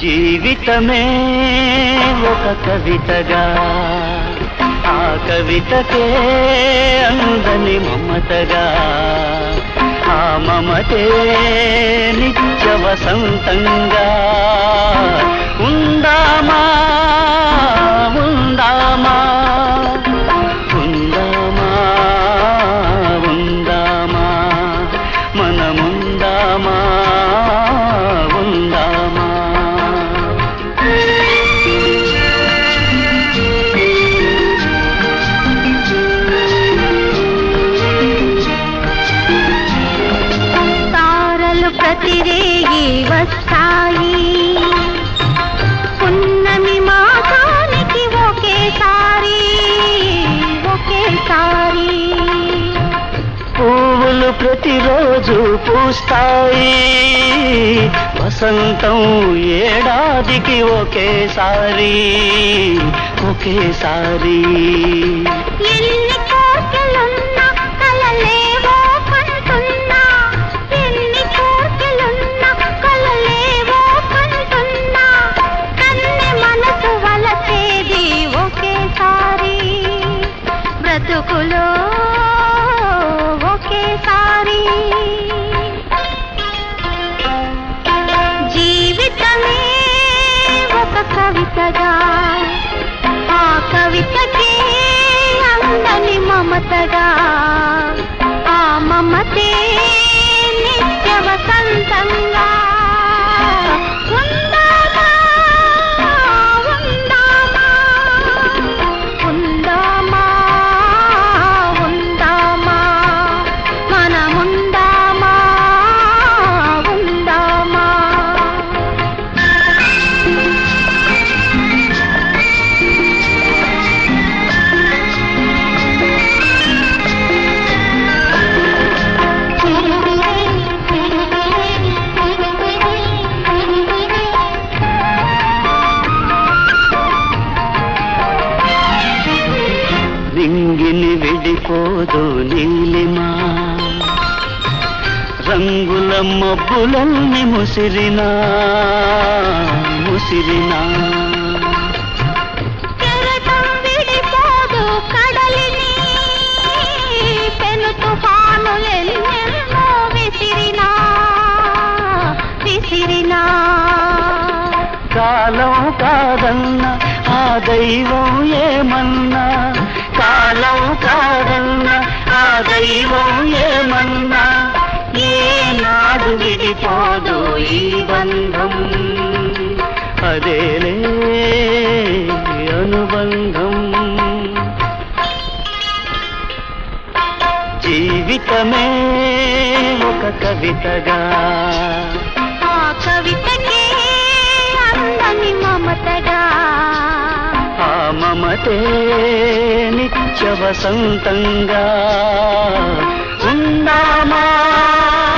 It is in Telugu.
జీవితమే ఒక కవితగా ఆ కవితకే అందని మమతగా ఆ మమతే నిత్య వసంతంగా ఉందామా ఉందామా ఉందామా ఉందామా మనముందామా ఉందామా తారలు ప్రతిరేగి వస్తాయి పున్నమి మాసానికి ఒకేసారి ఒకేసారి పువ్వులు ప్రతిరోజు పూస్తాయి వసంతం ఏడాదికి ఒకేసారి ఒకేసారి ఎన్ని కోర్కెలున్నా కలలేవో కంటున్నా ఎన్ని కోర్కెలున్నా కలలేవో కంటున్నా కన్నె మనసు వలసేది ఒకేసారి బ్రతుకులో ఒకేసారి జీవితమే ఒక కవితగా ఆ కవితకే అందని మమతగా ఆ మమతే నిత్య వసంతంగా ఉందామా ఉందామా ఉందామా ఉందామా మనముందామా ఉందామా నింగిని విడిపోదు నీలిమా రంగుల మబ్బులన్నీ ముసిరినా ముసిరినా కెరటం విడిపోదు కడలిని పెను తుఫానులెన్నెన్నో విసిరినా విసిరినా కాలం కాదన్న ఆ దైవం ఏమన్నా కాలం కాదన్న ఆ దైవం ఏమన్నా ఏనాడు విడిపోదు ఈ బంధం అదేలే అనుబంధం జీవితమే ఒక కవితగా ఆ కవితకే అందని మమతగా ఆ మమతే నిత్య వసంతంగా ఉందామా